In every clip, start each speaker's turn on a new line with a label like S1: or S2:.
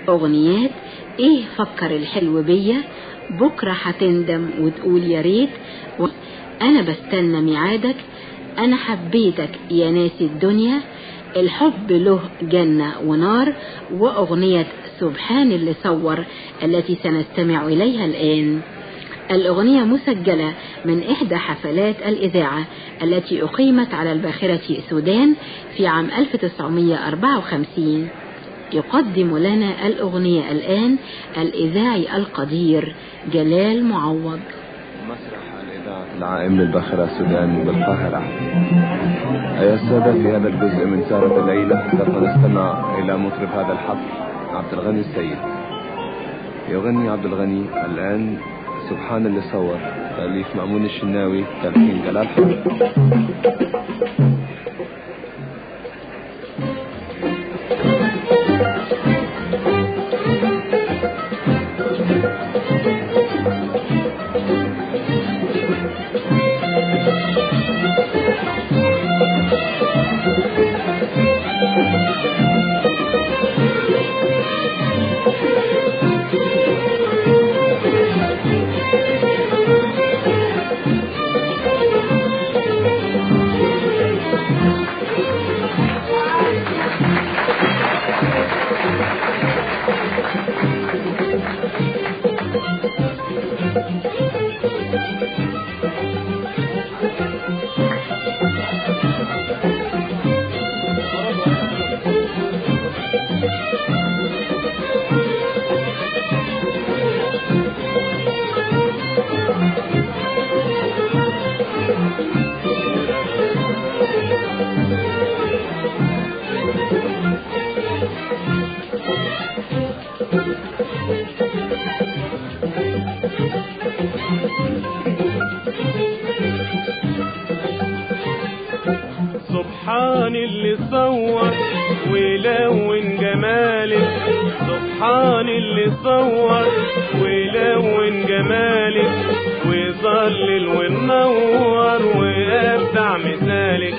S1: أغنيات إيه فكر الحلو بيا بكرة هتندم وتقول يا ريت و... أنا بستنى ميعادك أنا حبيتك يا ناسي الدنيا الحب له جنة ونار وأغنية سبحان اللي صور التي سنستمع إليها الآن الأغنية مسجلة من إحدى حفلات الإذاعة التي أقيمت على الباخرة سودان في عام 1954 يقدم لنا الأغنية الآن الإذاعي القدير جلال معوض
S2: مسرح الإذاعة العائم للباخرة السودان بالقاهرة أيها السادة في هذا الجزء من سهرة الليلة سوف نستمع إلى مطرب هذا الحفل عبد الغني السيد يغني عبد الغني الآن سبحان اللي صور تأليف مأمون الشناوي تلحين جلال حمد
S3: سبحان اللي صور ولون جمالك سبحان اللي صور ولون جمالك وظلل ونور وابدع مثالك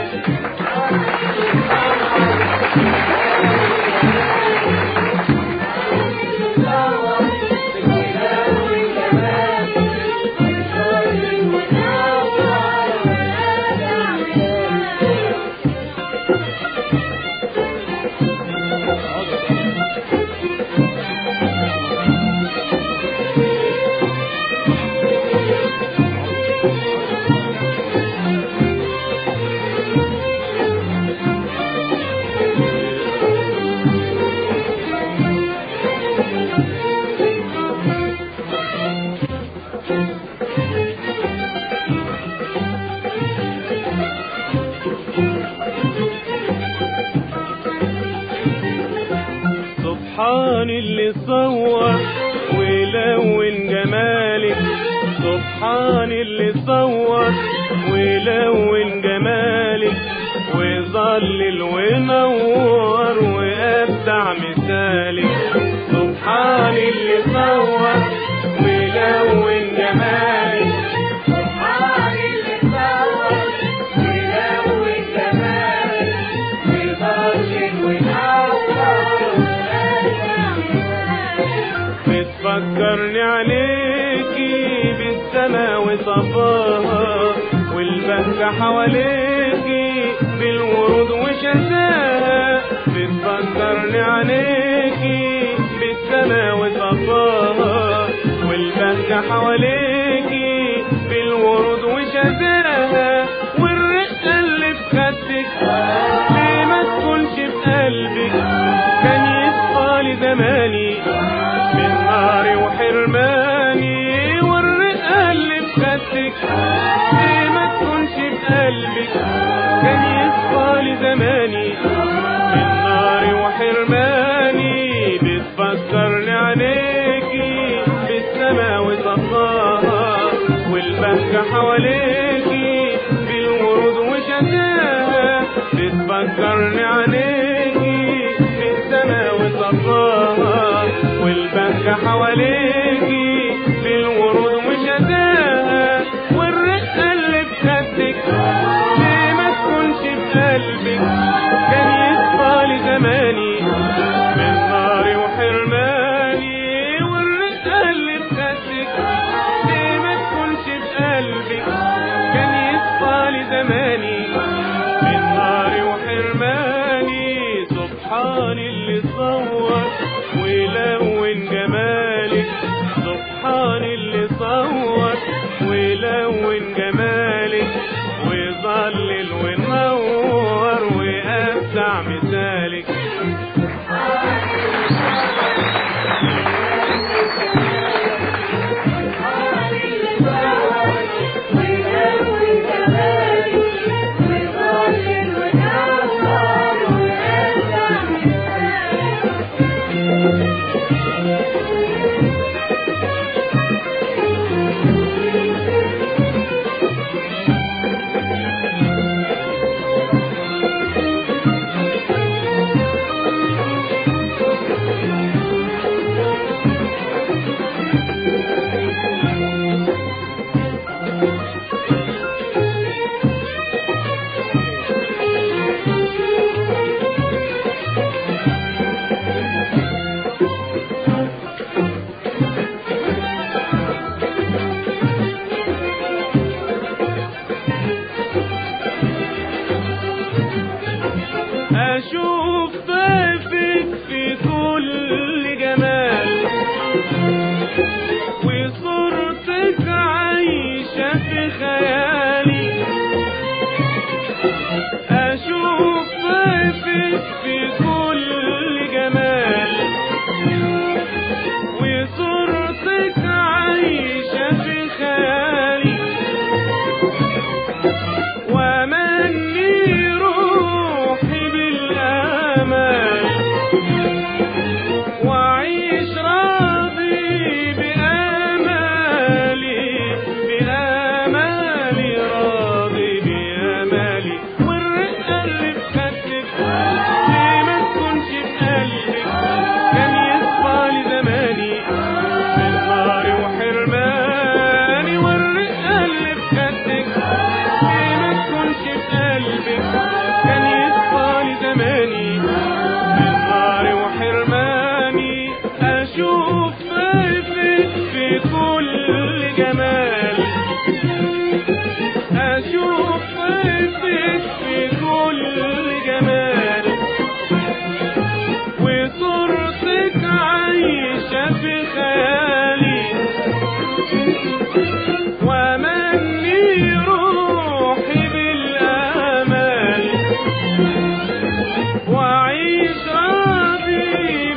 S3: سبحان اللي صور ولون جمالك سبحان اللي صور ولون جمالك وظلل ونور وابدع مثالك سبحان اللي صور ولون جمالك سبحان اللي صور ولون جمالك وظلل ونور بتفكرني عليكي بالسما وصفاها والبهجة حواليكي بالورود وشتاها بتفكرني عليكي بالسما وصفاها والبهجة حواليكي بالورود وشتاها والرقة اللي في خدك ليه ما تكونش في قلبك كان يصفى لي زماني من ناري وحرماني والرقة اللي في خدك ليه ما تكونش في قلبك كان يصفى لي زماني من ناري وحرماني بتفكرني عليكي بالسما وصفاها اشوف طيفك في كل جمال وصورتك عايشة في خيالي اشوف طيفك في كل جمال وصورتك عايشة في خيالي ومني روحي بالآمال وعيش راضي بآمالي بآمالي راضي بآمالي والرقة اللي في خدك ليه ما تكونش في قلبك كان يصفى لي زماني بالنار وحرماني والرقة اللي في خدك ليه ما تكونش في قلبك كان يصفى لي زماني بالنار وحرماني أشوف طيفك في كل جمال أشوف طيفك في كل جمال وصورتك عايشة في خيالي ومني روحي بالآمال وعيش راضي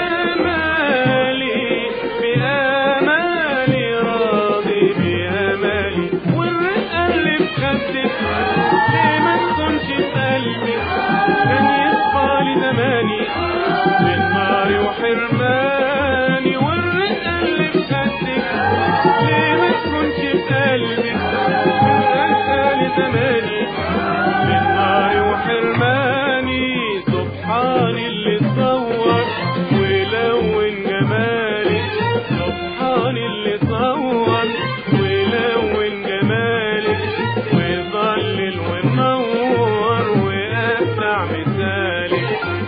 S3: بآمالي بآمالي راضي بآمالي والرقة اللي في خدك ليه ما تكونش في قلبك كان يصفى لي زماني بالنار وحرماني والرقة اللي في خدك ليه ما تكونش في قلبك بالرقة لزماني بالنار وحرماني سبحان اللي صور ولون جمالي سبحان اللي صور ولون جمالي ويضلل وينور وأبدع مثالي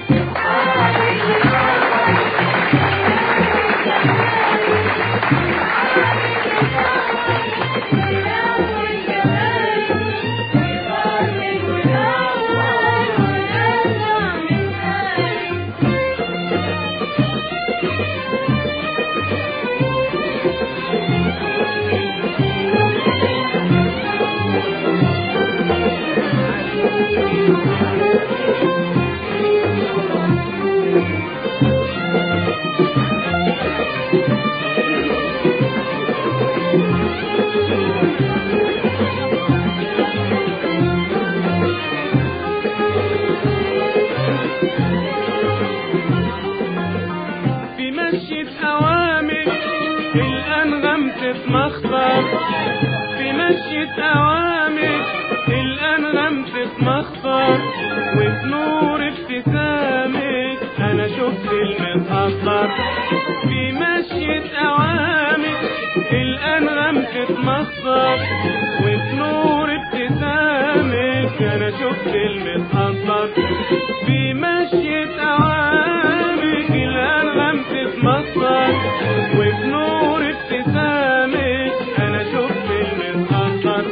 S3: في مشية أوامر الأنغام تتمخضر في مشية أوامر الأنغام تتمخضر وفي نور ابتسامك أنا شفت المتأخر في مشية أوامر الأنغام تتمخضر وفي نور ابتسامك أنا شفت المتأخر في مشية أوامرك الأنغام تتمخضر وفي نور ابتسامك أنا شفت المتأخر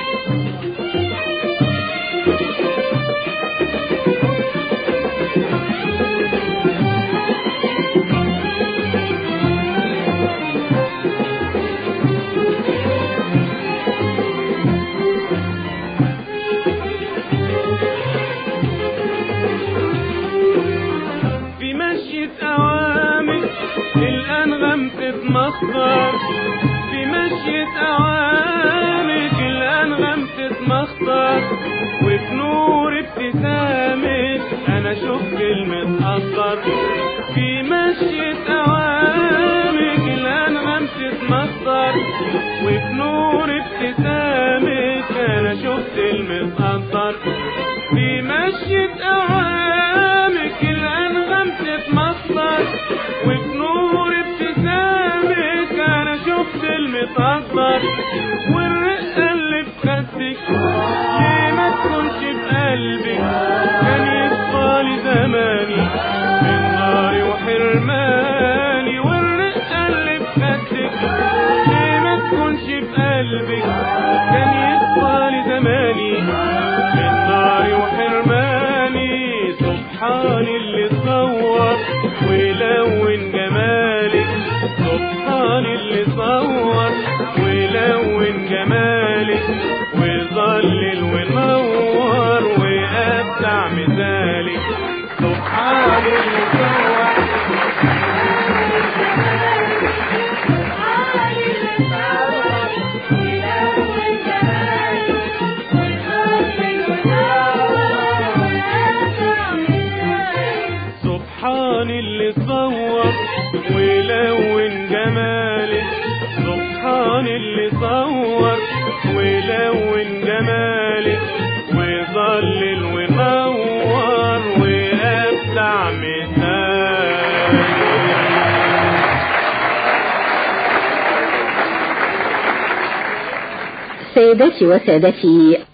S3: في مشية أوامر الأنغام تتمخضر في مشية أوامرك الأنغام تتمخضر وفي نور ابتسامك أنا شفت المتأخر في مشية أوامرك الأنغام تتمخضر وفي نور ابتسامك أنا شفت المتأخر في مشية أوامك الأنغام تتمخضر وفي نور ابتسامك أنا شفت المتقدر والرقة اللي في خدك ليه ما تكونش في قلبك كان يصفى لي زماني من ناري وحرماني والرقة اللي في خدك ليه ما تكونش في قلبك كان يصفى لي زماني من ناري وحرماني سبحان اللي صور ولون جمالك سبحان اللي صور ولون جمالك وظلل ونور وأبدع مثالك سبحان اللي صور سبحان اللي صور ولون جمالك سبحان اللي صور ولون جمالك وظلل ونور وأبدع مثالك
S1: سيداتي وسادتي